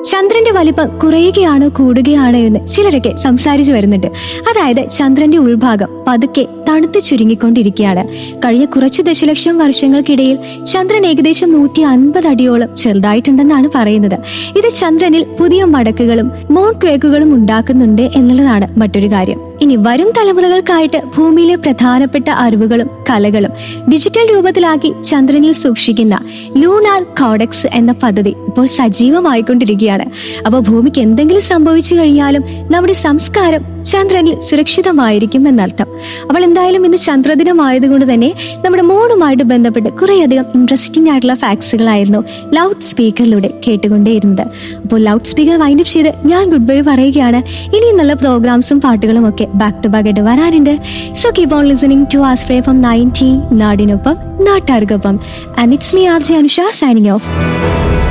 ചന്ദ്രന്റെ വലിപ്പം കുറയുകയാണോ കൂടുകയാണോ എന്ന് ചിലരൊക്കെ സംസാരിച്ചു വരുന്നുണ്ട് അതായത് ചന്ദ്രന്റെ ഉൾഭാഗം പതുക്കെ തണുത്ത് ചുരുങ്ങിക്കൊണ്ടിരിക്കുകയാണ് കഴിഞ്ഞ കുറച്ചു ദശലക്ഷം വർഷങ്ങൾക്കിടയിൽ ചന്ദ്രൻ ഏകദേശം നൂറ്റി അൻപത് അടിയോളം ചെറുതായിട്ടുണ്ടെന്നാണ് പറയുന്നത് ഇത് ചന്ദ്രനിൽ പുതിയ മടക്കുകളും മോൺ ക്വേക്കുകളും ഉണ്ടാക്കുന്നുണ്ട് എന്നുള്ളതാണ് മറ്റൊരു കാര്യം ഇനി വരും തലമുറകൾക്കായിട്ട് ഭൂമിയിലെ പ്രധാനപ്പെട്ട അറിവുകളും കലകളും ഡിജിറ്റൽ രൂപത്തിലാക്കി ചന്ദ്രനിൽ സൂക്ഷിക്കുന്ന ലൂണാർ കോഡെക്സ് എന്ന പദ്ധതി ഇപ്പോൾ സജീവമായിക്കൊണ്ടിരിക്കുകയാണ് അപ്പോൾ ഭൂമിക്ക് എന്തെങ്കിലും സംഭവിച്ചു കഴിഞ്ഞാലും നമ്മുടെ സംസ്കാരം ചന്ദ്രനിൽ സുരക്ഷിതമായിരിക്കും എന്നർത്ഥം അപ്പോൾ എന്തായാലും ഇന്ന് ചന്ദ്രദിനമായതുകൊണ്ട് തന്നെ നമ്മുടെ മോണുമായിട്ട് ബന്ധപ്പെട്ട് കുറേയധികം ഇൻട്രസ്റ്റിംഗ് ആയിട്ടുള്ള ഫാക്ട്സുകളായിരുന്നു ലൗഡ് സ്പീക്കറിലൂടെ കേട്ടുകൊണ്ടേയിരുന്നത് അപ്പോൾ ലൗഡ് സ്പീക്കർ വൈൻഡപ്പ് ചെയ്ത് ഞാൻ ഗുഡ് ബൈ പറയുകയാണ് ഇനിയും നല്ല പ്രോഗ്രാംസും പാട്ടുകളും ഒക്കെ ബാക്ക് ടു ബാക്ക് ആയിട്ട് വരാനുണ്ട് so keep on listening to astray from ninety നാടിനൊപ്പം നാട്ടാർക്കൊപ്പം and it's me R J Anusha signing of